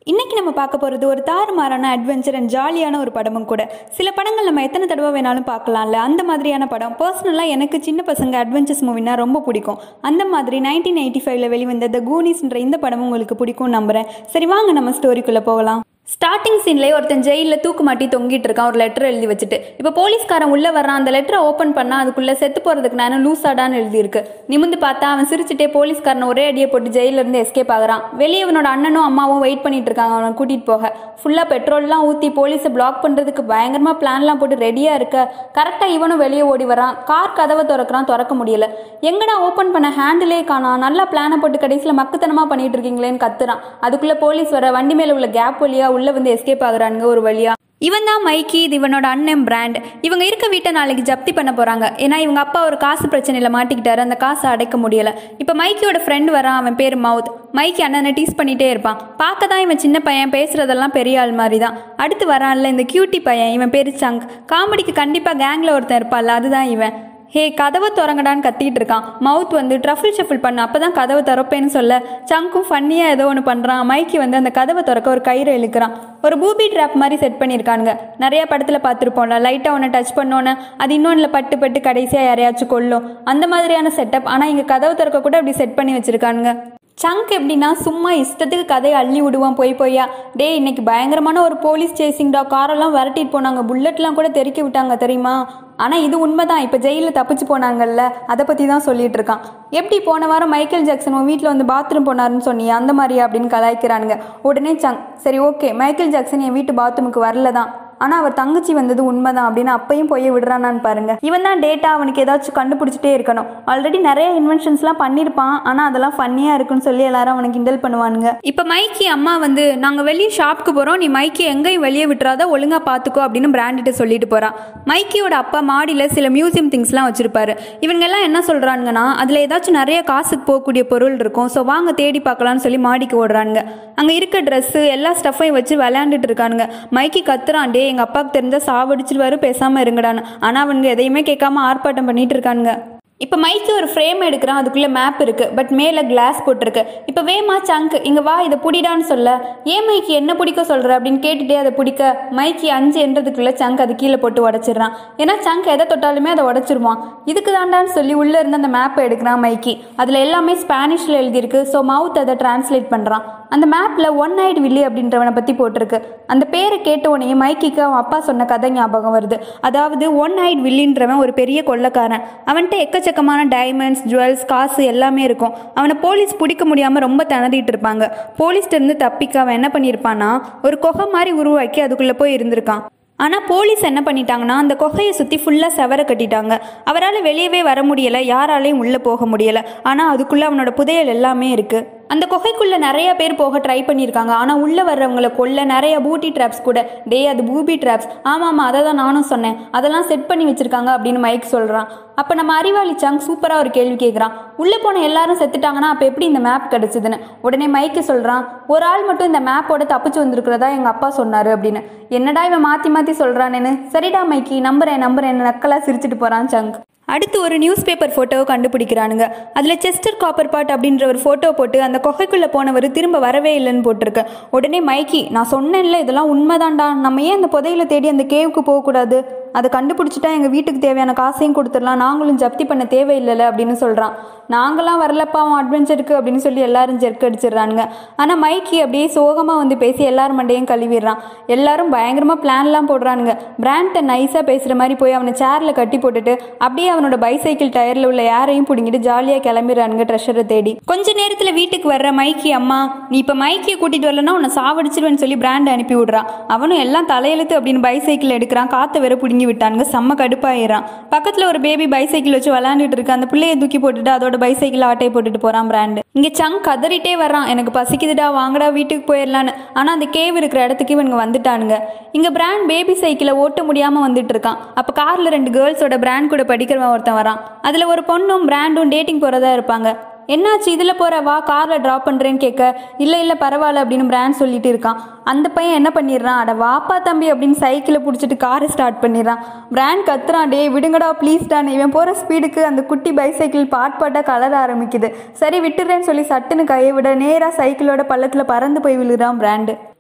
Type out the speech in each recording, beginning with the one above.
இன்னைக்கு நம்ம பார்க்க போகிறது ஒரு தாறுமாறான அட்வென்ச்சர் அண்ட் ஜாலியான ஒரு படமும் கூட சில படங்கள் நம்ம எத்தனை தடவை வேணாலும் பார்க்கலாம்ல அந்த மாதிரியான படம் பர்சனலாக எனக்கு சின்ன பசங்க அட்வென்ச்சர்ஸ் மூவினா ரொம்ப பிடிக்கும் அந்த மாதிரி நைன்டீன் எயிட்டி ஃபைவ்ல வெளிவந்த த கூனிஸ்ன்ற இந்த படம் உங்களுக்கு பிடிக்கும் நம்புறேன் சரி வாங்க நம்ம ஸ்டோரிக்குள்ளே போகலாம் ஸ்டார்டிங் சீன்லேயே ஒருத்தன் ஜெயிலில் தூக்கு மாட்டி தொங்கிட்டு இருக்கான் ஒரு லெட்டர் எழுதி வச்சுட்டு இப்போ போலீஸ்காரன் உள்ளே வர்றான் அந்த லெட்டரை ஓப்பன் பண்ணால் அதுக்குள்ளே செத்து போகிறதுக்கு நான் லூசாடான்னு எழுதியிருக்கு நிமிந்து பார்த்தா அவன் சிரிச்சுட்டே போலீஸ்காரனை ஒரே அடியை போட்டு ஜெயில இருந்து எஸ்கேப் ஆகுறான் வெளியே அவனோட அண்ணனும் அம்மாவும் வெயிட் பண்ணிட்டு இருக்காங்க அவனை கூட்டிகிட்டு போக ஃபுல்லாக பெட்ரோல்லாம் ஊற்றி போலீஸை பிளாக் பண்ணுறதுக்கு பயங்கரமாக பிளான்லாம் போட்டு ரெடியாக இருக்க கரெக்டாக இவனும் வெளியே ஓடி வரான் கார் கதவை திறக்கிறான் திறக்க முடியல எங்கடா ஓப்பன் பண்ண ஹேண்டிலே காணாம் நல்லா பிளானை போட்டு கடைசியில் மக்குத்தனமாக பண்ணிட்டு இருக்கீங்களேன்னு கத்துறான் அதுக்குள்ளே போலீஸ் வர வண்டி மேலே உள்ள கேப் வழியா உள்ளே வந்து எஸ்கேப் ஆகுறானுங்க ஒரு வழியா இவன் தான் மைக்கி இது இவனோட அண்ணன் பிராண்ட் இவங்க இருக்க வீட்டை நாளைக்கு ஜப்தி பண்ண போறாங்க ஏன்னா இவங்க அப்பா ஒரு காசு பிரச்சனையில மாட்டிக்கிட்டாரு அந்த காசை அடைக்க முடியல இப்போ மைக்கியோட ஃப்ரெண்ட் வரான் அவன் பேர் மவுத் மைக்கி அண்ணனை டீஸ் பண்ணிட்டே இருப்பான் பார்க்க தான் இவன் சின்ன பையன் பேசுறதெல்லாம் பெரிய ஆள் மாதிரி தான் அடுத்து வரான்ல இந்த கியூட்டி பையன் இவன் பேர் சங்க் காமெடிக்கு கண்டிப்பாக கேங்கில் ஒருத்தன் இருப்பான்ல அதுதான் இவன் ஹே கதவை திறங்கடான்னு கத்திட்டு இருக்கான் மவுத் வந்து ட்ரஃபிள் ஷஃபிள் பண்ண அப்போ தான் கதவை திறப்பேன்னு சொல்ல சங்கும் ஃபன்னியாக ஏதோ ஒன்று பண்ணுறான் மைக்கி வந்து அந்த கதவை திறக்க ஒரு கயிறு இழுக்கிறான் ஒரு பூபி ட்ராப் மாதிரி செட் பண்ணியிருக்கானுங்க நிறைய படத்தில் பார்த்துருப்போம்ல லைட்டாக ஒன்று டச் பண்ணோன்னே அது இன்னொன்றில் பட்டு பட்டு கடைசியாக யாரையாச்சும் கொல்லும் அந்த மாதிரியான செட்டப் ஆனால் இங்கே கதவு திறக்க கூட அப்படி செட் பண்ணி வச்சுருக்கானுங்க சங்க் எப்படின்னா சும்மா இஷ்டத்துக்கு கதையை அள்ளி விடுவான் போய் போய்யா டே இன்னைக்கு பயங்கரமான ஒரு போலீஸ் சேசிங்டா காரெல்லாம் விரட்டிட்டு போனாங்க புல்லட்லாம் கூட தெறிக்க விட்டாங்க தெரியுமா ஆனால் இது உண்மைதான் இப்போ ஜெயிலில் தப்பிச்சு போனாங்கல்ல அதை பற்றி தான் சொல்லிட்டு இருக்கான் எப்படி போன வாரம் மைக்கேல் ஜாக்சன் உன் வீட்டில் வந்து பாத்ரூம் போனாருன்னு சொன்னியே அந்த மாதிரியா அப்படின்னு கலாய்க்கிறானுங்க உடனே சங் சரி ஓகே மைக்கேல் ஜாக்சன் என் வீட்டு பாத்ரூமுக்கு வரல தான் ஆனால் அவர் தங்கச்சி வந்தது உண்மைதான் அப்படின்னு அப்பையும் போய் விடுறானான்னு பாருங்க இவன் தான் டேட்டா அவனுக்கு ஏதாச்சும் கண்டுபிடிச்சிட்டே இருக்கணும் ஆல்ரெடி நிறைய இன்வென்ஷன்ஸ்லாம் பண்ணியிருப்பான் ஆனால் அதெல்லாம் ஃபன்னியாக இருக்குன்னு சொல்லி எல்லாரும் அவனுக்கு கிண்டல் பண்ணுவானுங்க இப்போ மைக்கி அம்மா வந்து நாங்கள் வெளியே ஷாப்புக்கு போகிறோம் நீ மைக்கி எங்கேயும் வெளியே விட்டுறாத ஒழுங்காக பார்த்துக்கோ அப்படின்னு பிராண்டிட்ட சொல்லிட்டு போகிறான் மைக்கியோட அப்பா மாடியில் சில மியூசியம் திங்ஸ்லாம் வச்சிருப்பாரு இவங்க எல்லாம் என்ன சொல்கிறானுங்கன்னா அதில் ஏதாச்சும் நிறைய காசுக்கு போகக்கூடிய பொருள் இருக்கும் ஸோ வாங்க தேடி பார்க்கலாம்னு சொல்லி மாடிக்கு ஓடுறானுங்க அங்கே இருக்க ட்ரெஸ்ஸு எல்லா ஸ்டஃப்பையும் வச்சு விளையாண்டுட்டு இருக்கானுங்க மைக்கி கத்துறான் டே எங்கள் அப்பாவுக்கு தெரிஞ்சா சாவடிச்சிருவாரு பேசாமல் இருங்கடான்னு ஆனால் அவனுங்க எதையுமே கேட்காம ஆர்ப்பாட்டம் பண்ணிட்டு இருக்கானுங்க இப்போ மைக்கு ஒரு ஃப்ரேம் எடுக்கிறான் அதுக்குள்ளே மேப் இருக்குது பட் மேலே கிளாஸ் போட்டிருக்கு இப்போ வேமா சங்க் இங்கே வா இதை பிடிடான்னு சொல்ல ஏன் மைக்கு என்ன பிடிக்க சொல்கிற அப்படின்னு கேட்டுட்டே அதை பிடிக்க மைக்கி அஞ்சு என்றதுக்குள்ளே சங்க் அது கீழே போட்டு உடச்சிடுறான் ஏன்னா சங்க் எதை தொட்டாலுமே அதை உடச்சிருவான் இதுக்கு தாண்டான்னு சொல்லி உள்ளே இருந்து அந்த மேப்பை எடுக்கிறான் மைக்கி அதில் எல்லாமே ஸ்பானிஷில் எழுதியிருக்கு ஸோ மவுத் அதை டிரான்ஸ்லேட் பண்ணுறான் அந்த மேப்பில் ஒன் நைட் வில்லி அப்படின்றவனை பற்றி போட்டிருக்கு அந்த பேரை கேட்ட உடனே மைக்கிக்கு அவன் அப்பா சொன்ன கதை ஞாபகம் வருது அதாவது ஒன் நைட் வில்லின்றவன் ஒரு பெரிய கொள்ளக்காரன் அவன்கிட்ட எக்கச்சக்கமான டைமண்ட்ஸ் ஜுவல்ஸ் காசு எல்லாமே இருக்கும் அவனை போலீஸ் பிடிக்க முடியாமல் ரொம்ப திணறிட்டு இருப்பாங்க போலீஸ்ட்ட இருந்து தப்பிக்க அவன் என்ன பண்ணியிருப்பான்னா ஒரு குகை மாதிரி உருவாக்கி அதுக்குள்ளே போய் இருந்திருக்கான் ஆனால் போலீஸ் என்ன பண்ணிட்டாங்கன்னா அந்த குகையை சுற்றி ஃபுல்லாக செவர கட்டிட்டாங்க அவரால் வெளியவே வர முடியலை யாராலையும் உள்ளே போக முடியலை ஆனால் அதுக்குள்ளே அவனோட புதையல் எல்லாமே இருக்குது அந்த குகைக்குள்ளே நிறைய பேர் போக ட்ரை பண்ணியிருக்காங்க ஆனால் உள்ளே வர்றவங்களை கொல்ல நிறைய பூட்டி ட்ராப்ஸ் கூட டே அது பூபி ட்ராப்ஸ் ஆமாம் ஆமாம் அதை தான் நானும் சொன்னேன் அதெல்லாம் செட் பண்ணி வச்சுருக்காங்க அப்படின்னு மைக் சொல்கிறான் அப்போ நம்ம அறிவாளி சாங் சூப்பராக ஒரு கேள்வி கேட்குறான் உள்ளே போன எல்லாரும் செத்துட்டாங்கன்னா அப்போ எப்படி இந்த மேப் கிடச்சிதுன்னு உடனே மைக்கு சொல்கிறான் ஒரு ஆள் மட்டும் இந்த மேப்போட தப்பிச்சு வந்திருக்கிறதா எங்கள் அப்பா சொன்னார் அப்படின்னு என்னடா இவன் மாற்றி மாற்றி சொல்கிறானேன்னு சரிடா மைக்கி நம்புறேன் நம்புறேன் நக்கலாக சிரிச்சிட்டு போகிறான் சங்க் அடுத்து ஒரு நியூஸ் பேப்பர் ஃபோட்டோவை கண்டுபிடிக்கிறானுங்க அதில் செஸ்டர் காப்பர் பாட் அப்படின்ற ஒரு ஃபோட்டோ போட்டு அந்த குகைக்குள்ளே போனவர் திரும்ப வரவே இல்லைன்னு போட்டிருக்கு உடனே மைக்கி நான் சொன்னேன்ல இதெல்லாம் உண்மைதான்டா நம்ம ஏன் அந்த புதையில தேடி அந்த கேவுக்கு போகக்கூடாது அதை கண்டுபிடிச்சிட்டா எங்கள் வீட்டுக்கு தேவையான காசையும் கொடுத்துடலாம் நாங்களும் ஜப்தி பண்ண தேவையில்லைல்ல அப்படின்னு சொல்கிறான் நாங்களாம் வரலப்பா அவன் அட்வென்ச்சருக்கு அப்படின்னு சொல்லி எல்லாரும் ஜெர்க் அடிச்சிடுறானுங்க ஆனால் மைக்கி அப்படியே சோகமாக வந்து பேசி எல்லாரும் மண்டையும் கழுவிடுறான் எல்லாரும் பயங்கரமாக பிளான்லாம் போடுறானுங்க பிராண்ட்டை நைஸாக பேசுகிற மாதிரி போய் அவனை சேரில் கட்டி போட்டுட்டு அப்படியே அவனோட பைசைக்கிள் டயரில் உள்ள யாரையும் பிடிங்கிட்டு ஜாலியாக கிளம்பிடுறானுங்க ட்ரெஷரை தேடி கொஞ்ச நேரத்தில் வீட்டுக்கு வர்ற மைக்கி அம்மா நீ இப்போ மைக்கியை கூட்டிகிட்டு வரலன்னா உன்னை சாவடிச்சிருவேன்னு சொல்லி பிராண்ட் அனுப்பி விட்றான் அவனும் எல்லாம் தலையெழுத்து அப்படின்னு பைசைக்கிள் எடுக்கிறான் காற்றை வேற பிடுங்கி விட்டானுங்க செம்ம கடுப்பாயிடுறான் பக்கத்தில் ஒரு பேபி பைசைக்கிள் வச்சு விளாண்டுட்டு இருக்கு அந்த பிள்ளையை தூக்கி போட்டுட்டு அதோட பைசைக்கிள் ஆட்டையை போட்டுட்டு போகிறான் பிராண்டு இங்கே சங் கதறிட்டே வர்றான் எனக்கு பசிக்குதுடா வாங்கடா வீட்டுக்கு போயிடலான்னு ஆனால் அந்த கேவ் இருக்கிற இடத்துக்கு இவனுங்க வந்துட்டானுங்க இங்கே பிராண்ட் பேபி சைக்கிளை ஓட்ட முடியாமல் வந்துட்டு இருக்கான் அப்போ காரில் ரெண்டு கேர்ள்ஸோட பிராண்ட் கூட படிக்கிறவன் ஒருத்தன் வரான் அதில் ஒரு பொண்ணும் பிராண்டும் டேட்டிங் போகிறதா இருப்பாங்க என்னாச்சு இதில் போகிற வா காரில் ட்ராப் பண்ணுறேன்னு கேட்க இல்லை இல்லை பரவாயில்ல அப்படின்னு பிராண்ட் சொல்லிட்டு இருக்கான் அந்த பையன் என்ன பண்ணிடுறான் அட வாப்பா தம்பி அப்படின்னு சைக்கிளை பிடிச்சிட்டு காரை ஸ்டார்ட் பண்ணிடுறான் பிராண்ட் கத்துறான் டே விடுங்கடா ப்ளீஸ்டான் இவன் போகிற ஸ்பீடுக்கு அந்த குட்டி பைசைக்கிள் பாட் பாட்டாக கலர ஆரம்பிக்குது சரி விட்டுறேன்னு சொல்லி சட்டுன்னு கையை விட நேராக சைக்கிளோட பள்ளத்தில் பறந்து போய் விழுகிறான் பிராண்டு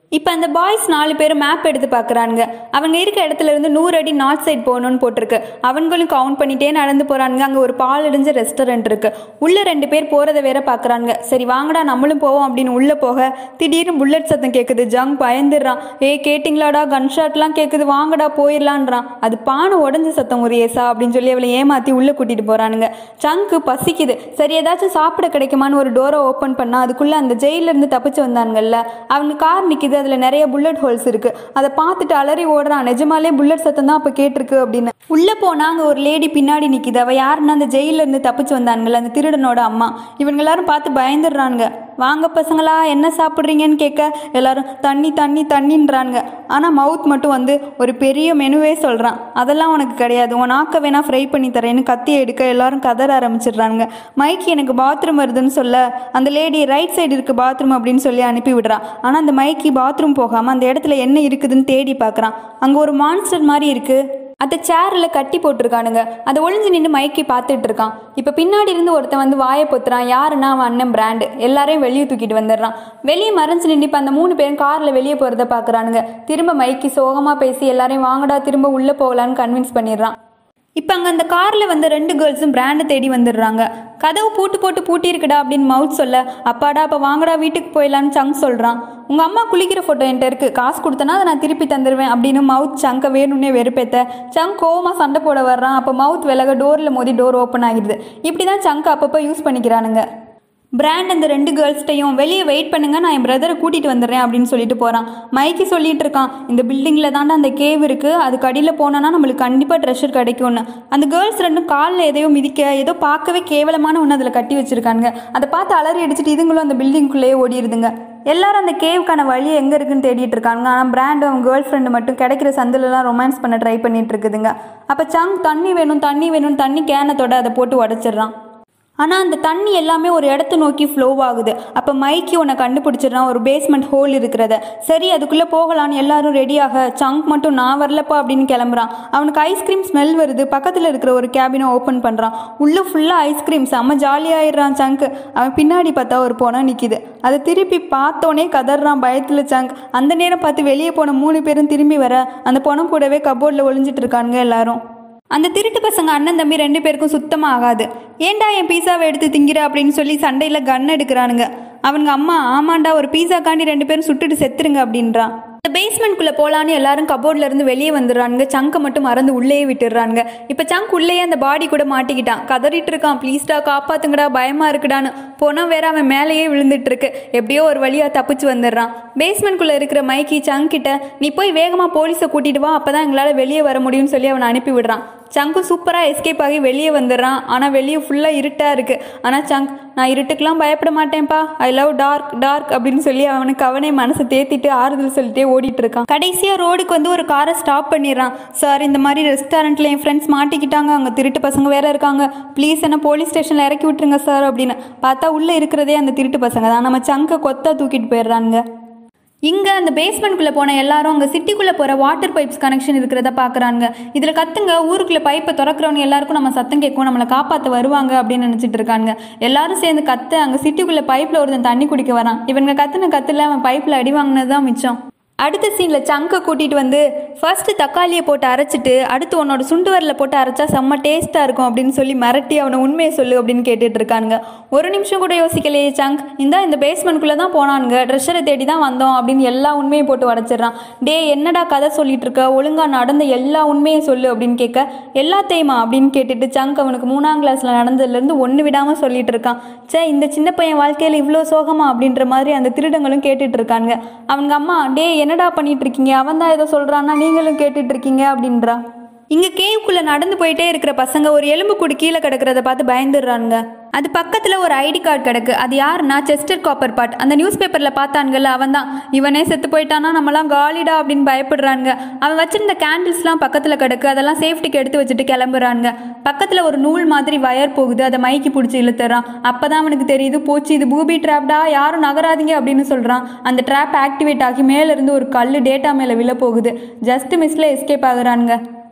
இப்போ அந்த பாய்ஸ் நாலு பேர் மேப் எடுத்து பார்க்குறானுங்க அவங்க இருக்க இடத்துல இருந்து நூறு அடி நார்த் சைட் போகணும்னு போட்டிருக்கு அவங்களும் கவுண்ட் பண்ணிட்டே நடந்து போகிறானுங்க அங்கே ஒரு பால் இடிஞ்ச ரெஸ்டாரண்ட் இருக்கு உள்ள ரெண்டு பேர் போகிறத வேற பார்க்குறானுங்க சரி வாங்கடா நம்மளும் போவோம் அப்படின்னு உள்ளே போக திடீர்னு புல்லட் சத்தம் கேட்குது ஜங் பயந்துடுறான் ஏ கேட்டிங்களாடா கன் ஷாட்லாம் கேட்குது வாங்கடா போயிடலான்றான் அது பானை உடஞ்ச சத்தம் ஒரு ஏசா அப்படின்னு சொல்லி அவளை ஏமாற்றி உள்ளே கூட்டிகிட்டு போகிறானுங்க சங்கு பசிக்குது சரி ஏதாச்சும் சாப்பிட கிடைக்குமான்னு ஒரு டோரை ஓப்பன் பண்ணா அதுக்குள்ளே அந்த ஜெயில இருந்து தப்பிச்சு வந்தானுங்கல்ல அவங்க கார் நிற்கிது அதில் நிறைய புல்லட் ஹோல்ஸ் இருக்கு அதை பார்த்துட்டு அலறி ஓடுறான் நிஜமாலே புல்லட் சத்தம் தான் அப்போ கேட்டிருக்கு அப்படின்னு உள்ளே போனால் அங்கே ஒரு லேடி பின்னாடி நிற்கிது அவள் யாருன்னா அந்த ஜெயில இருந்து தப்பிச்சு வந்தானுங்கல்ல அந்த திருடனோட அம்மா இவங்க எல்லாரும் பார்த்து பயந்துடுறானுங்க வாங்க பசங்களா என்ன சாப்பிட்றீங்கன்னு கேட்க எல்லாரும் தண்ணி தண்ணி தண்ணின்றானுங்க ஆனால் மவுத் மட்டும் வந்து ஒரு பெரிய மெனுவே சொல்கிறான் அதெல்லாம் உனக்கு கிடையாது உன் நாக்க வேணா ஃப்ரை பண்ணி தரேன்னு கத்தியை எடுக்க எல்லாரும் கதற ஆரம்பிச்சிடுறாங்க மைக்கி எனக்கு பாத்ரூம் வருதுன்னு சொல்ல அந்த லேடி ரைட் சைடு இருக்கு பாத்ரூம் அப்படின்னு சொல்லி அனுப்பி விடுறான் ஆனால் அந்த மைக்கி பாத்ரூம் போகாமல் அந்த இடத்துல என்ன இருக்குதுன்னு தேடி பார்க்குறான் அங்கே ஒரு மான்ஸ்டர் மாதிரி இருக்கு அந்த சேரில் கட்டி போட்டிருக்கானுங்க அதை ஒளிஞ்சு நின்று மைக்கி பார்த்துட்டு இருக்கான் இப்போ பின்னாடி இருந்து ஒருத்தன் வந்து வாயை பொத்துறான் யாருன்னா அவன் அண்ணன் பிராண்டு எல்லாரையும் வெளியே தூக்கிட்டு வந்துடுறான் வெளியே மறைஞ்சு நின்று இப்போ அந்த மூணு பேரும் காரில் வெளியே போகிறத பார்க்குறானுங்க திரும்ப மைக்கி சோகமாக பேசி எல்லாரையும் வாங்கடா திரும்ப உள்ளே போகலான்னு கன்வின்ஸ் பண்ணிடுறான் இப்போ அங்கே அந்த காரில் வந்த ரெண்டு கேர்ள்ஸும் பிராண்டை தேடி வந்துடுறாங்க கதவு பூட்டு போட்டு பூட்டி இருக்குடா அப்படின்னு மவுத் சொல்ல அப்பாடா அப்போ வாங்கடா வீட்டுக்கு போயிடலான்னு சங் சொல்கிறான் உங்கள் அம்மா குளிக்கிற ஃபோட்டோ என்கிட்ட இருக்குது காசு கொடுத்தனா அதை நான் திருப்பி தந்துடுவேன் அப்படின்னு மவுத் சங்கை வேணும்னே வெறுப்பேத்த சங் கோவமாக சண்டை போட வர்றான் அப்போ மவுத் விலக டோரில் மோதி டோர் ஓப்பன் ஆகிடுது இப்படி தான் சங்க் அப்பப்போ யூஸ் பண்ணிக்கிறானுங்க பிராண்ட் அந்த ரெண்டு கேர்ள்ஸ்டையும் வெளியே வெயிட் பண்ணுங்க நான் என் பிரதரை கூட்டிகிட்டு வந்துடுறேன் அப்படின்னு சொல்லிட்டு போகிறான் மைக்கி சொல்லிட்டு இருக்கான் இந்த பில்டிங்கில் தாண்டா அந்த கேவ் இருக்குது அதுக்கு அடியில் போனோன்னா நம்மளுக்கு கண்டிப்பாக ட்ரெஷர் கிடைக்கும்னு அந்த கேர்ள்ஸ் ரெண்டும் காலில் எதையோ மிதிக்க ஏதோ பார்க்கவே கேவலமான ஒன்று அதில் கட்டி வச்சிருக்காங்க அதை பார்த்து அலறி அடிச்சுட்டு இதுங்களும் அந்த பில்டிங்குள்ளேயே ஓடிடுதுங்க எல்லாரும் அந்த கேவுக்கான வழி எங்கே இருக்குன்னு தேடிட்டு இருக்காங்க ஆனால் பிராண்ட் அவங்க கேர்ள் ஃப்ரெண்டு மட்டும் கிடைக்கிற சந்திலலாம் ரொமான்ஸ் பண்ண ட்ரை பண்ணிட்டு இருக்குதுங்க அப்போ சங் தண்ணி வேணும் தண்ணி வேணும் தண்ணி கேனத்தோட அதை போட்டு உடச்சிடுறான் ஆனால் அந்த தண்ணி எல்லாமே ஒரு இடத்த நோக்கி ஃப்ளோ ஆகுது அப்போ மைக்கி உன்னை கண்டுபிடிச்சிடுறான் ஒரு பேஸ்மெண்ட் ஹோல் இருக்கிறத சரி அதுக்குள்ளே போகலான்னு எல்லாரும் ரெடியாக சங்க் மட்டும் நான் வரலப்பா அப்படின்னு கிளம்புறான் அவனுக்கு ஐஸ்கிரீம் ஸ்மெல் வருது பக்கத்தில் இருக்கிற ஒரு கேபினை ஓப்பன் பண்ணுறான் உள்ளே ஃபுல்லாக ஐஸ்கிரீம் செம்ம ஜாலியாகிடுறான் சங்க் அவன் பின்னாடி பார்த்தா ஒரு பொணம் நிற்கிது அதை திருப்பி பார்த்தோன்னே கதறான் பயத்தில் சங்க் அந்த நேரம் பார்த்து வெளியே போன மூணு பேரும் திரும்பி வர அந்த பொணம் கூடவே கபோர்டில் ஒளிஞ்சிட்டு இருக்கானுங்க எல்லாரும் அந்த திருட்டு பசங்க அண்ணன் தம்பி ரெண்டு பேருக்கும் சுத்தமாக ஆகாது ஏன்டா என் பீஸாவை எடுத்து திங்கிற அப்படின்னு சொல்லி சண்டையில் கன் எடுக்கிறானுங்க அவனுங்க அம்மா ஆமாண்டா ஒரு பீஸாக்காண்டி ரெண்டு பேரும் சுட்டுட்டு செத்துருங்க அப்படின்றான் இந்த பேஸ்மெண்ட்குள்ளே போகலான்னு எல்லாரும் கபோர்ட்ல இருந்து வெளியே வந்துடுறானுங்க சங்கை மட்டும் மறந்து உள்ளேயே விட்டுடுறானுங்க இப்போ சங்க் உள்ளேயே அந்த பாடி கூட மாட்டிக்கிட்டான் கதறிட்டு இருக்கான் ப்ளீஸ்டா காப்பாத்துங்கடா பயமா இருக்குடான்னு போனால் வேற அவன் மேலேயே விழுந்துட்டு இருக்கு எப்படியோ ஒரு வழியாக தப்பிச்சு வந்துடுறான் பேஸ்மெண்ட்குள்ளே இருக்கிற மைக்கி சங்க் கிட்ட நீ போய் வேகமாக போலீஸை கூட்டிட்டு வா அப்போ தான் எங்களால் வெளியே வர முடியும்னு சொல்லி அவனை அனுப்பி விடுறான் சங்கும் சூப்பராக எஸ்கேப் ஆகி வெளியே வந்துடுறான் ஆனால் வெளியே ஃபுல்லாக இருட்டாக இருக்குது ஆனால் சங்க் நான் இருட்டுக்கெலாம் பயப்பட மாட்டேன்ப்பா ஐ லவ் டார்க் டார்க் அப்படின்னு சொல்லி அவனுக்கு அவனே மனசை தேத்திட்டு ஆறுதல் சொல்லிட்டே ஓடிட்டு இருக்கான் கடைசியாக ரோடுக்கு வந்து ஒரு காரை ஸ்டாப் பண்ணிடுறான் சார் இந்த மாதிரி ரெஸ்டாரண்ட்டில் என் ஃப்ரெண்ட்ஸ் மாட்டிக்கிட்டாங்க அங்கே திருட்டு பசங்க வேற இருக்காங்க ப்ளீஸ் என்ன போலீஸ் ஸ்டேஷனில் இறக்கி விட்டுருங்க சார் அப்படின்னு பார்த்தா உள்ளே இருக்கிறதே அந்த திருட்டு பசங்க தான் நம்ம சங்கை கொத்தா தூக்கிட்டு போயிடுறாங்க இங்கே அந்த பேஸ்மெண்ட்குள்ளே போன எல்லாரும் அங்கே சிட்டிக்குள்ளே போகிற வாட்டர் பைப்ஸ் கனெக்ஷன் இருக்கிறத பார்க்குறாங்க இதில் கத்துங்க ஊருக்குள்ளே பைப்பை திறக்கிறவங்க எல்லாருக்கும் நம்ம சத்தம் கேட்கும் நம்மளை காப்பாற்ற வருவாங்க அப்படின்னு நினச்சிட்டு இருக்காங்க எல்லாரும் சேர்ந்து கத்து அங்கே சிட்டிக்குள்ளே பைப்பில் ஒருத்தன் தண்ணி குடிக்க வரான் இவங்க கத்துன கத்துல அவன் பைப்பில் அடி வாங்கினது தான் மிச்சம் அடுத்த சீனில் சங்கை கூட்டிகிட்டு வந்து ஃபர்ஸ்ட் தக்காளியை போட்டு அரைச்சிட்டு அடுத்து உன்னோட சுண்டு வரல போட்டு அரைச்சா செம்ம டேஸ்ட்டாக இருக்கும் அப்படின்னு சொல்லி மிரட்டி அவனை உண்மையை சொல்லு அப்படின்னு கேட்டுட்டு இருக்கானுங்க ஒரு நிமிஷம் கூட யோசிக்கலையே சங்க் இந்த இந்த பேஸ்மெண்ட்குள்ளே தான் போனானுங்க ட்ரெஷரை தேடி தான் வந்தோம் அப்படின்னு எல்லா உண்மையும் போட்டு உடச்சிடுறான் டே என்னடா கதை சொல்லிட்டு இருக்க ஒழுங்கா நடந்த எல்லா உண்மையும் சொல்லு அப்படின்னு கேட்க எல்லாத்தையுமா அப்படின்னு கேட்டுட்டு சங்க் அவனுக்கு மூணாம் கிளாஸில் நடந்ததுலேருந்து ஒன்று விடாமல் சொல்லிட்டு இருக்கான் சே இந்த சின்ன பையன் வாழ்க்கையில் இவ்வளோ சோகமா அப்படின்ற மாதிரி அந்த திருடங்களும் கேட்டுட்டு இருக்காங்க அவங்க அம்மா டே என்னடா பண்ணிட்டு இருக்கீங்க அவன் தான் ஏதோ சொல்றான்னா நீங்களும் கேட்டுட்டு இருக்கீங்க அப்படின்றா இங்க கேவுக்குள்ள நடந்து போயிட்டே இருக்கிற பசங்க ஒரு எலும்பு கூடு கீழே கிடக்கிறத பார்த்து பயந்துடுறானுங்க அது பக்கத்துல ஒரு ஐடி கார்டு கிடக்கு அது யாருன்னா செஸ்டர் காப்பர் பாட் அந்த நியூஸ் பேப்பர்ல பார்த்தானுங்கல்ல அவன் தான் இவனே செத்து போயிட்டானா நம்மலாம் காலிடா அப்படின்னு பயப்படுறானுங்க அவன் வச்சிருந்த கேண்டில்ஸ்லாம் பக்கத்துல கிடக்கு அதெல்லாம் சேஃப்டிக்கு எடுத்து வச்சுட்டு கிளம்புறானுங்க பக்கத்துல ஒரு நூல் மாதிரி வயர் போகுது அதை மைக்கி பிடிச்சி இழுத்துறான் அப்பதான் அவனுக்கு தெரியுது போச்சு இது பூபி ட்ராப்டா யாரும் நகராதீங்க அப்படின்னு சொல்றான் அந்த ட்ராப் ஆக்டிவேட் ஆகி மேல இருந்து ஒரு கல் டேட்டா மேல விழ போகுது ஜஸ்ட் மிஸ்ல எஸ்கேப் ஆகுறானுங்க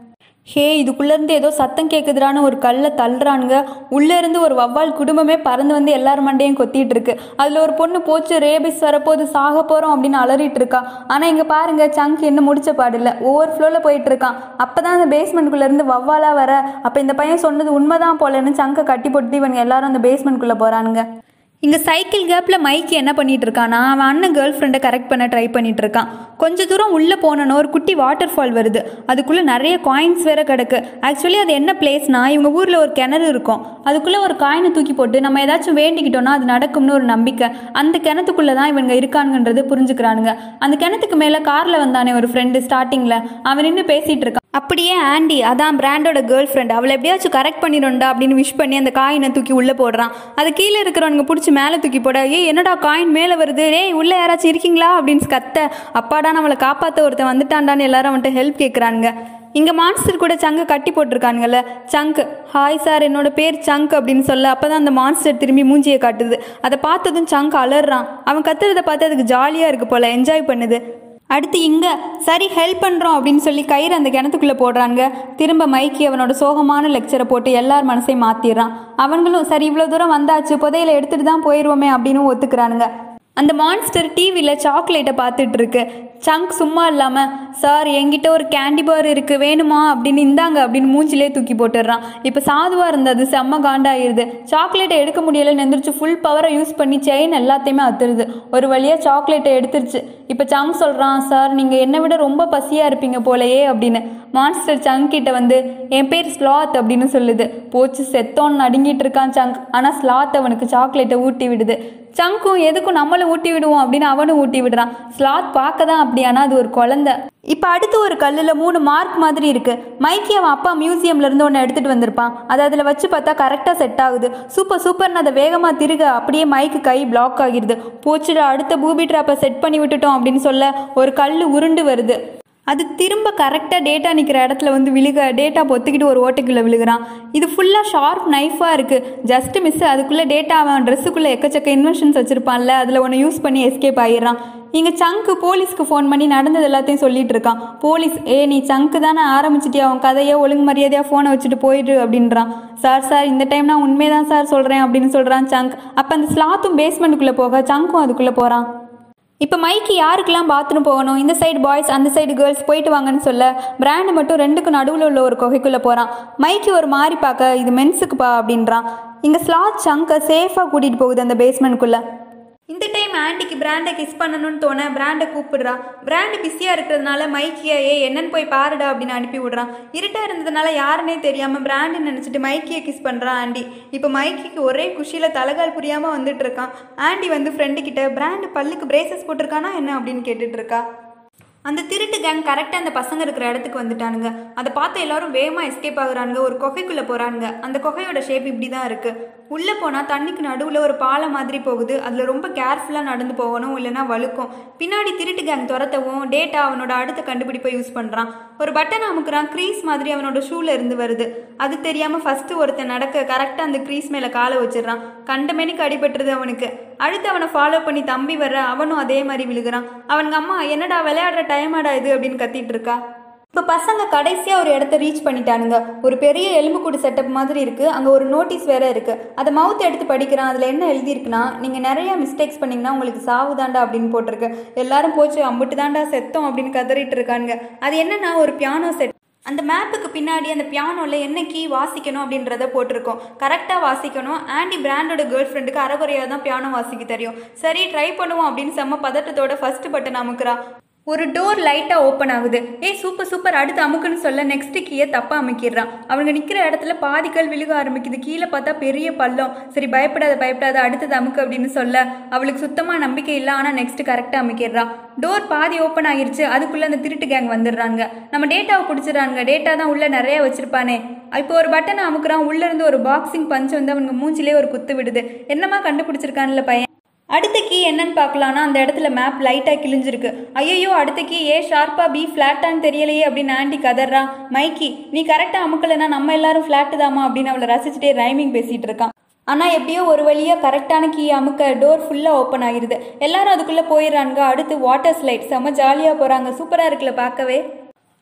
ஹே இதுக்குள்ளேருந்து ஏதோ சத்தம் கேட்குதுறான்னு ஒரு கல்லை தள்ளுறானுங்க உள்ளேருந்து ஒரு வவ்வால் குடும்பமே பறந்து வந்து எல்லார் மண்டையும் கொத்திட்டு இருக்கு அதில் ஒரு பொண்ணு போச்சு ரேபிஸ் வரப்போது சாக போகிறோம் அப்படின்னு அலறிட்டு இருக்கா ஆனால் இங்கே பாருங்க சங்க் இன்னும் முடிச்ச பாடில்ல ஒவ்வொரு ஃப்ளோவில் போயிட்டு இருக்கான் அப்போ தான் அந்த பேஸ்மெண்ட்குள்ளேருந்து வவ்வாலாக வர அப்போ இந்த பையன் சொன்னது உண்மைதான் போலன்னு சங்கை கட்டி போட்டு இவங்க எல்லாரும் அந்த பேஸ்மெண்ட்குள்ளே போகிறானுங்க இங்கே சைக்கிள் கேப்பில் மைக்கு என்ன பண்ணிட்டு இருக்கானா அவன் அண்ணன் கேர்ள் ஃப்ரெண்டை கரெக்ட் பண்ண ட்ரை பண்ணிட்டு இருக்கான் கொஞ்ச தூரம் உள்ளே போனோன்னு ஒரு குட்டி வாட்டர் ஃபால் வருது அதுக்குள்ளே நிறைய காயின்ஸ் வேற கிடக்கு ஆக்சுவலி அது என்ன பிளேஸ்னா இவங்க ஊரில் ஒரு கிணறு இருக்கும் அதுக்குள்ளே ஒரு காயினை தூக்கி போட்டு நம்ம ஏதாச்சும் வேண்டிக்கிட்டோம்னா அது நடக்கும்னு ஒரு நம்பிக்கை அந்த கிணத்துக்குள்ளே தான் இவங்க இருக்கானுங்கன்றது புரிஞ்சுக்கிறானுங்க அந்த கிணத்துக்கு மேலே காரில் வந்தானே ஒரு ஃப்ரெண்டு ஸ்டார்டிங்கில் அவன் நின்று பேசிகிட்டு இருக்கான் அப்படியே ஆண்டி அதான் பிராண்டோட கேர்ள் ஃப்ரெண்ட் அவளை எப்படியாச்சும் கரெக்ட் பண்ணிடும்டா அப்படின்னு விஷ் பண்ணி அந்த காயினை தூக்கி உள்ளே போடுறான் அது கீழே இருக்கிறவனுங்க பிடிச்சி மேலே தூக்கி போட ஏய் என்னடா காயின் மேலே வருது ஏய் உள்ளே யாராச்சும் இருக்கீங்களா அப்படின்னு கத்த அப்பாடா நம்மளை காப்பாற்ற ஒருத்தன் வந்துட்டான்டான்னு எல்லாரும் அவன்கிட்ட ஹெல்ப் கேட்குறானுங்க இங்கே மான்ஸ்டர் கூட சங்கு கட்டி போட்டிருக்கானுங்கல்ல சங்க் ஹாய் சார் என்னோட பேர் சங்க் அப்படின்னு சொல்ல அப்போ தான் அந்த மான்ஸ்டர் திரும்பி மூஞ்சியை காட்டுது அதை பார்த்ததும் சங்க் அலறான் அவன் கத்துறதை பார்த்து அதுக்கு ஜாலியாக இருக்கு போல என்ஜாய் பண்ணுது அடுத்து இங்கே சரி ஹெல்ப் பண்ணுறோம் அப்படின்னு சொல்லி கயிறு அந்த கிணத்துக்குள்ளே போடுறாங்க திரும்ப மைக்கி அவனோட சோகமான லெக்சரை போட்டு எல்லார் மனசையும் மாற்றிடுறான் அவங்களும் சரி இவ்வளோ தூரம் வந்தாச்சு புதையில எடுத்துகிட்டு தான் போயிடுவோமே அப்படின்னு ஒத்துக்கிறானுங்க அந்த மான்ஸ்டர் டிவியில் சாக்லேட்டை பார்த்துட்டு இருக்கு சங்க் சும்மா இல்லாமல் சார் என்கிட்ட ஒரு கேண்டி பார் இருக்குது வேணுமா அப்படின்னு இந்தாங்க அப்படின்னு மூஞ்சிலே தூக்கி போட்டுடுறான் இப்போ சாதுவாக இருந்தது செம்ம காண்டாயிருது சாக்லேட்டை எடுக்க முடியலைன்னு எந்திரிச்சு ஃபுல் பவரை யூஸ் பண்ணி செயின் எல்லாத்தையுமே அத்துருது ஒரு வழியாக சாக்லேட்டை எடுத்துருச்சு இப்போ சங்க் சொல்கிறான் சார் நீங்கள் என்னை விட ரொம்ப பசியாக இருப்பீங்க போலயே அப்படின்னு மான்ஸ்டர் சங்க் கிட்ட வந்து என் பேர் ஸ்லாத் அப்படின்னு சொல்லுது போச்சு செத்தோன்னு நடுங்கிட்டு இருக்கான் சங்க் ஆனால் ஸ்லாத் அவனுக்கு சாக்லேட்டை ஊட்டி விடுது சங்கும் எதுக்கும் நம்மளும் ஊட்டி விடுவோம் அப்படின்னு அவனும் ஊட்டி விடுறான் ஸ்லாத் பார்க்க தான் அப்படி ஆனால் அது ஒரு குழந்தை இப்போ அடுத்து ஒரு கல்லில் மூணு மார்க் மாதிரி இருக்கு மைக்கி அவன் அப்பா மியூசியம்ல இருந்து ஒன்று எடுத்துட்டு வந்திருப்பான் அது அதில் வச்சு பார்த்தா கரெக்டாக செட் ஆகுது சூப்பர் சூப்பர்னு அதை வேகமாக திருக அப்படியே மைக்கு கை பிளாக் ஆகிருது போச்சுடா அடுத்த பூபி ட்ராப்பை செட் பண்ணி விட்டுட்டோம் அப்படின்னு சொல்ல ஒரு கல் உருண்டு வருது அது திரும்ப கரெக்டாக டேட்டா நிற்கிற இடத்துல வந்து விழுக டேட்டா பொத்துக்கிட்டு ஒரு ஓட்டைக்குள்ளே விழுகிறான் இது ஃபுல்லாக ஷார்ப் நைஃபாக இருக்குது ஜஸ்ட் மிஸ் அதுக்குள்ளே டேட்டா அவன் ட்ரெஸ்ஸுக்குள்ளே எக்கச்சக்க இன்வென்ஷன்ஸ் வச்சுருப்பான்ல அதில் ஒன்று யூஸ் பண்ணி எஸ்கேப் ஆகிடுறான் இங்கே சங்கு போலீஸ்க்கு ஃபோன் பண்ணி நடந்தது எல்லாத்தையும் சொல்லிட்டு இருக்கான் போலீஸ் ஏ நீ சங்கு தானே ஆரம்பிச்சிட்டியா அவன் கதையை ஒழுங்கு மரியாதையாக ஃபோனை வச்சுட்டு போயிடு அப்படின்றான் சார் சார் இந்த டைம் நான் உண்மைதான் சார் சொல்கிறேன் அப்படின்னு சொல்கிறான் சங்க் அப்போ அந்த ஸ்லாத்தும் பேஸ்மெண்ட்டுக்குள்ளே போக சங்கும் அதுக்குள்ளே போகிறான் இப்போ மைக்கு யாருக்கெல்லாம் பாத்ரூம் போகணும் இந்த சைடு பாய்ஸ் அந்த சைடு கேர்ள்ஸ் போயிட்டு வாங்கன்னு சொல்ல பிராண்டு மட்டும் ரெண்டுக்கும் நடுவில் உள்ள ஒரு குகைக்குள்ளே போகிறான் மைக்கு ஒரு மாதிரி பார்க்க இது மென்ஸுக்குப்பா அப்படின்றான் இங்கே ஸ்லாத் சங்கை சேஃபாக கூட்டிகிட்டு போகுது அந்த பேஸ்மெண்ட்குள்ளே இந்த டைம் ஆண்டிக்கு பிராண்டை கிஸ் பண்ணணும்னு தோண பிராண்டை கூப்பிடுறா பிராண்டு பிஸியாக இருக்கிறதுனால மைக்கியா ஏ என்னன்னு போய் பாருடா அப்படின்னு அனுப்பி விடுறான் இருட்டாக இருந்ததுனால யாருன்னே தெரியாமல் பிராண்டு நினச்சிட்டு மைக்கியை கிஸ் பண்ணுறான் ஆண்டி இப்போ மைக்கிக்கு ஒரே குஷியில் தலைகால் புரியாமல் வந்துட்டு இருக்கான் ஆண்டி வந்து ஃப்ரெண்டு கிட்ட பிராண்டு பல்லுக்கு பிரேசஸ் போட்டிருக்கானா என்ன அப்படின்னு கேட்டுட்டு இருக்கா அந்த திருட்டு கேங் கரெக்டாக அந்த பசங்க இருக்கிற இடத்துக்கு வந்துட்டானுங்க அதை பார்த்து எல்லாரும் வேகமாக எஸ்கேப் ஆகுறானுங்க ஒரு குகைக்குள்ளே போகிறானுங்க அந்த குகையோட ஷேப் இப்படி தான் இருக்குது உள்ளே போனால் தண்ணிக்கு நடுவில் ஒரு பாலம் மாதிரி போகுது அதில் ரொம்ப கேர்ஃபுல்லாக நடந்து போகணும் இல்லைன்னா வழுக்கும் பின்னாடி திருட்டு கேங் துரத்தவும் டேட்டா அவனோட அடுத்த கண்டுபிடிப்பை யூஸ் பண்ணுறான் ஒரு பட்டன் அமுக்குறான் க்ரீஸ் மாதிரி அவனோட ஷூல இருந்து வருது அது தெரியாமல் ஃபஸ்ட்டு ஒருத்தன் நடக்க கரெக்டாக அந்த க்ரீஸ் மேலே காலை வச்சிடுறான் கண்டமேனிக்கு அடிபட்டுருது அவனுக்கு அடுத்து அவனை ஃபாலோ பண்ணி தம்பி வர்ற அவனும் அதே மாதிரி விழுகிறான் அவனுங்க அம்மா என்னடா விளையாடுற டைமாடா இது அப்படின்னு கத்திட்டு இருக்கா இப்போ பசங்க கடைசியாக ஒரு இடத்த ரீச் பண்ணிட்டானுங்க ஒரு பெரிய எலும்புக்கூடு செட்டப் மாதிரி இருக்குது அங்கே ஒரு நோட்டீஸ் வேற இருக்குது அதை மவுத் எடுத்து படிக்கிறான் அதில் என்ன எழுதியிருக்குன்னா நீங்கள் நிறைய மிஸ்டேக்ஸ் பண்ணீங்கன்னா உங்களுக்கு சாவுதாண்டா அப்படின்னு போட்டிருக்கு எல்லாரும் போச்சு அம்புட்டு தாண்டா செத்தோம் அப்படின்னு கதறிட்டு இருக்கானுங்க அது என்னன்னா ஒரு பியானோ செட் அந்த மேப்புக்கு பின்னாடி அந்த பியானோவில் என்ன கீ வாசிக்கணும் அப்படின்றத போட்டிருக்கோம் கரெக்டாக வாசிக்கணும் ஆண்டி பிராண்டோட கேர்ள் ஃப்ரெண்டுக்கு அரைகுறையாக தான் பியானோ வாசிக்க தெரியும் சரி ட்ரை பண்ணுவோம் அப்படின்னு செம்ம பதட்டத்தோட ஃபர்ஸ்ட் பட்டன் அமுக்குறா ஒரு டோர் லைட்டாக ஓப்பன் ஆகுது ஏய் சூப்பர் சூப்பர் அடுத்து அமுக்குன்னு சொல்ல நெக்ஸ்ட் கீயை தப்பாக அமுக்கிடுறான் அவங்க நிற்கிற இடத்துல பாதிக்கல் விழுக ஆரம்பிக்குது கீழே பார்த்தா பெரிய பள்ளம் சரி பயப்படாத பயப்படாத அடுத்தது அமுக்கு அப்படின்னு சொல்ல அவளுக்கு சுத்தமாக நம்பிக்கை இல்லை ஆனால் நெக்ஸ்ட் கரெக்டாக அமுக்கிடுறான் டோர் பாதி ஓப்பன் ஆகிருச்சு அதுக்குள்ளே அந்த திருட்டு கேங் வந்துடுறாங்க நம்ம டேட்டாவை பிடிச்சிடுறாங்க டேட்டா தான் உள்ளே நிறைய வச்சிருப்பானே இப்போ ஒரு பட்டனை அமுக்குறான் உள்ளே இருந்து ஒரு பாக்ஸிங் பஞ்ச் வந்து அவனுக்கு மூஞ்சிலே ஒரு குத்து விடுது என்னமா கண்டுபிடிச்சிருக்கான்ல பையன் அடுத்த கீ என்னன்னு பார்க்கலான்னா அந்த இடத்துல மேப் லைட்டாக கிழிஞ்சிருக்கு ஐயோ அடுத்த கீ ஏ ஷார்ப்பா பி ஃப்ளாட்டான்னு தெரியலையே அப்படின்னு ஆண்டி கதறா மைக்கி நீ கரெக்டாக அமுக்கலைன்னா நம்ம எல்லாரும் ஃப்ளாட்டு தாமா அப்படின்னு அவளை ரசிச்சுட்டே ரைமிங் பேசிகிட்டு இருக்கான் ஆனால் எப்படியோ ஒரு வழியாக கரெக்டான கீ அமுக்க டோர் ஃபுல்லாக ஓப்பன் ஆகிருது எல்லாரும் அதுக்குள்ளே போயிடுறாங்க அடுத்து வாட்டர் ஸ்லைட் செம்ம ஜாலியாக போகிறாங்க சூப்பராக இருக்குல்ல பார்க்கவே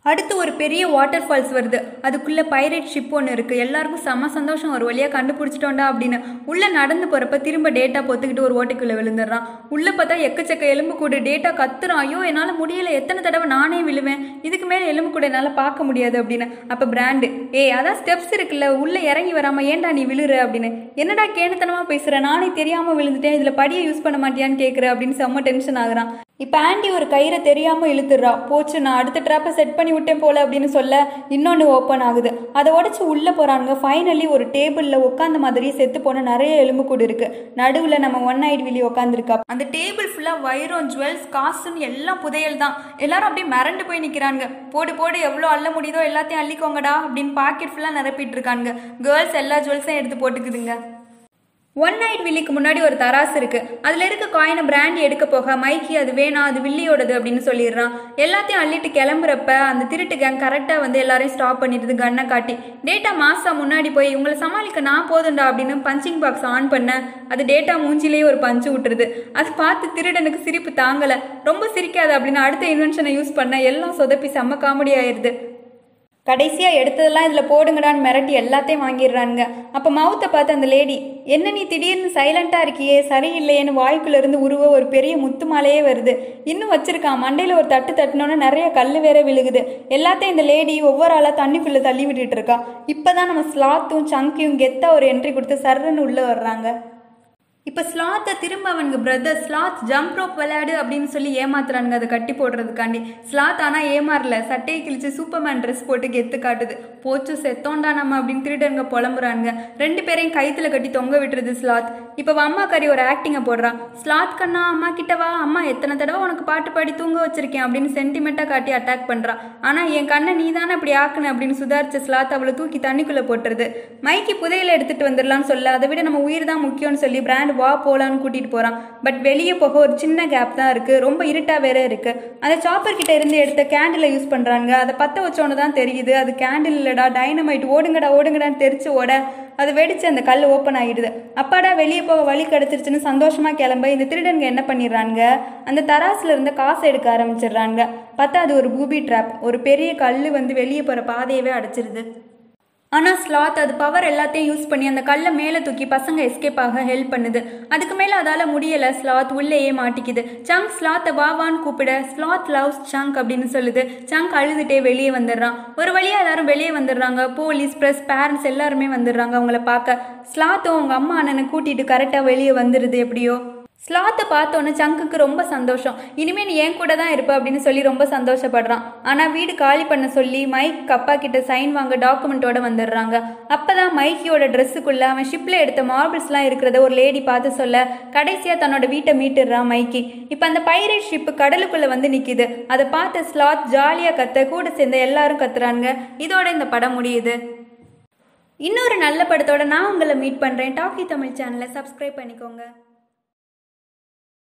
அடுத்து ஒரு பெரிய வாட்டர் ஃபால்ஸ் வருது அதுக்குள்ளே பைரேட் ஷிப் ஒன்று இருக்குது எல்லாருக்கும் செம்ம சந்தோஷம் ஒரு வழியாக கண்டுபிடிச்சிட்டோண்டா அப்படின்னு உள்ளே நடந்து போகிறப்ப திரும்ப டேட்டா பொத்துக்கிட்டு ஒரு ஓட்டைக்குள்ளே விழுந்துடுறான் உள்ளே பார்த்தா எக்கச்சக்க எலும்பு கூடு டேட்டா கத்துறான் ஐயோ என்னால் முடியல எத்தனை தடவை நானே விழுவேன் இதுக்கு மேலே எலும்பு கூட என்னால் பார்க்க முடியாது அப்படின்னு அப்போ பிராண்டு ஏய் அதான் ஸ்டெப்ஸ் இருக்குல்ல உள்ளே இறங்கி வராமல் ஏன்டா நீ விழுற அப்படின்னு என்னடா கேணுத்தனமாக பேசுகிற நானே தெரியாமல் விழுந்துட்டேன் இதில் படியை யூஸ் பண்ண மாட்டியான்னு கேட்குற அப்படின்னு செம்ம டென்ஷன் ஆகுறான் இப்போ ஆண்டி ஒரு கயிறை தெரியாமல் இழுத்துடுறா போச்சு நான் அடுத்த ட்ராப்பை செட் பண்ணி விட்டேன் போல அப்படின்னு சொல்ல இன்னொன்று ஓப்பன் ஆகுது அதை உடச்சி உள்ளே போகிறாங்க ஃபைனலி ஒரு டேபிளில் உட்காந்த மாதிரி செத்து போன நிறைய எலும்புக்கூடு இருக்கு நடுவில் நம்ம ஒன் நைட் வெளியே உட்காந்துருக்கா அந்த டேபிள் ஃபுல்லாக வைரம் ஜுவல்ஸ் காசுன்னு எல்லாம் புதையல் தான் எல்லாரும் அப்படியே மிரண்டு போய் நிற்கிறாங்க போடு போடு எவ்வளோ அள்ள முடியுதோ எல்லாத்தையும் அள்ளிக்கோங்கடா அப்படின்னு பாக்கெட் ஃபுல்லாக நிரப்பிட்டு இருக்காங்க கேர்ள்ஸ் எல்லா ஜுவல்ஸையும் எடுத்து போட்டுக்குதுங்க ஒன் நைட் வில்லிக்கு முன்னாடி ஒரு தராசு இருக்கு அதுல இருக்க காயினை பிராண்டி எடுக்க போக மைக்கி அது வேணாம் அது வில்லியோடது அப்படின்னு சொல்லிடுறான் எல்லாத்தையும் அள்ளிட்டு கிளம்புறப்ப அந்த திருட்டு கேங் கரெக்டா வந்து எல்லாரையும் ஸ்டாப் பண்ணிடுது கண்ணை காட்டி டேட்டா மாசா முன்னாடி போய் உங்களை சமாளிக்க நான் போதுண்டா அப்படின்னு பஞ்சிங் பாக்ஸ் ஆன் பண்ண அது டேட்டா மூஞ்சிலேயே ஒரு பஞ்சு விட்டுருது அதை பார்த்து திருடனுக்கு சிரிப்பு தாங்கல ரொம்ப சிரிக்காது அப்படின்னு அடுத்த இன்வென்ஷனை யூஸ் பண்ண எல்லாம் சொதப்பி செம்ம காமெடி ஆயிருது கடைசியாக எடுத்ததெல்லாம் இதில் போடுங்கடான்னு மிரட்டி எல்லாத்தையும் வாங்கிடுறானுங்க அப்போ மவுத்தை பார்த்து அந்த லேடி என்ன நீ திடீர்னு சைலண்ட்டாக இருக்கியே சரியில்லையேன்னு வாய்க்குள்ள இருந்து உருவ ஒரு பெரிய முத்து மாலையே வருது இன்னும் வச்சிருக்கான் மண்டையில் ஒரு தட்டு தட்டினோன்னே நிறைய கல் வேற விழுகுது எல்லாத்தையும் இந்த லேடி ஒவ்வொரு ஆளாக தண்ணிக்குள்ளே தள்ளி விட்டுட்டு இருக்கா இப்போ தான் நம்ம ஸ்லாத்தும் சங்கியும் கெத்தாக ஒரு என்ட்ரி கொடுத்து சர்றன்னு உள்ளே வர்றாங்க இப்போ ஸ்லாத்தை திரும்ப அவனுக்கு பிரதர் ஸ்லாத் ஜம்ப் ரோப் விளையாடு அப்படின்னு சொல்லி ஏமாத்துறானுங்க அதை கட்டி போடுறதுக்காண்டி ஸ்லாத் ஆனால் ஏமாறல சட்டையை கிழிச்சு சூப்பர்மேன் ட்ரெஸ் போட்டு கெத்து காட்டுது போச்சு செத்தோண்டா நம்ம அப்படின்னு திருடனுங்க புலம்புறானுங்க ரெண்டு பேரையும் கைத்துல கட்டி தொங்க விட்டுருது ஸ்லாத் இப்போ அம்மா கறி ஒரு ஆக்டிங்கை போடுறான் ஸ்லாத் கண்ணா அம்மா கிட்ட வா அம்மா எத்தனை தடவை உனக்கு பாட்டு பாடி தூங்க வச்சிருக்கேன் அப்படின்னு சென்டிமெண்ட்டாக காட்டி அட்டாக் பண்ணுறான் ஆனால் என் கண்ணை நீ தானே அப்படி ஆக்குன அப்படின்னு சுதாரிச்ச ஸ்லாத் அவளை தூக்கி தண்ணிக்குள்ளே போட்டுருது மைக்கி புதையில எடுத்துட்டு வந்துடலாம்னு சொல்ல அதை விட நம்ம உயிர் தான் முக்கியம்னு சொல்லி பிராண்ட் வா போலான்னு கூட்டிட்டு போறான் பட் வெளியே போக ஒரு சின்ன கேப் தான் இருக்கு ரொம்ப இருட்டா வேற இருக்கு அந்த சாப்பர் கிட்ட இருந்து எடுத்த கேண்டிலை யூஸ் பண்றாங்க அதை பத்த வச்சோன்னு தான் தெரியுது அது கேண்டில் இல்லடா டைனமைட் ஓடுங்கடா ஓடுங்கடான்னு தெரிச்சு ஓட அது வெடிச்சு அந்த கல் ஓப்பன் ஆகிடுது அப்பாடா வெளியே போக வழி கிடைச்சிருச்சுன்னு சந்தோஷமா கிளம்ப இந்த திருடனுங்க என்ன பண்ணிடுறாங்க அந்த தராசுல இருந்த காசை எடுக்க ஆரம்பிச்சிடுறாங்க பார்த்தா அது ஒரு பூபி ட்ராப் ஒரு பெரிய கல் வந்து வெளியே போற பாதையவே அடைச்சிருது ஆனால் ஸ்லாத் அது பவர் எல்லாத்தையும் யூஸ் பண்ணி அந்த கல்லை மேலே தூக்கி பசங்க எஸ்கேப் ஆக ஹெல்ப் பண்ணுது அதுக்கு மேலே அதால் முடியலை ஸ்லாத் உள்ளேயே மாட்டிக்குது சங்க் ஸ்லாத்தை வாவான்னு கூப்பிட ஸ்லாத் லவ்ஸ் சங்க் அப்படின்னு சொல்லுது சங்க் அழுதுட்டே வெளியே வந்துடுறான் ஒரு வழியாக எல்லாரும் வெளியே வந்துடுறாங்க போலீஸ் ப்ரெஸ் பேரண்ட்ஸ் எல்லாருமே வந்துடுறாங்க அவங்கள பார்க்க ஸ்லாத்தும் அவங்க அம்மா அண்ணனை கூட்டிட்டு கரெக்டாக வெளியே வந்துடுது எப்படியோ ஸ்லாத்தை பார்த்தோன்னே சங்குக்கு ரொம்ப சந்தோஷம் இனிமே நீ என் கூட தான் இருப்ப அப்படின்னு சொல்லி ரொம்ப சந்தோஷப்படுறான் ஆனால் வீடு காலி பண்ண சொல்லி மைக் அப்பா கிட்ட சைன் வாங்க டாக்குமெண்ட்டோட வந்துடுறாங்க அப்பதான் மைக்கியோட ட்ரெஸ்ஸுக்குள்ள அவன் ஷிப்ல எடுத்த மார்பிள்ஸ்லாம் இருக்கிறத ஒரு லேடி பார்த்து சொல்ல கடைசியாக தன்னோட வீட்டை மீட்டுடுறான் மைக்கி இப்போ அந்த பைரேட் ஷிப் கடலுக்குள்ள வந்து நிற்கிது அதை பார்த்து ஸ்லாத் ஜாலியாக கத்த கூட சேர்ந்த எல்லாரும் கத்துறாங்க இதோட இந்த படம் முடியுது இன்னொரு நல்ல படத்தோட நான் உங்களை மீட் பண்ணுறேன் டாக்கி தமிழ் சேனலை சப்ஸ்கிரைப் பண்ணிக்கோங்க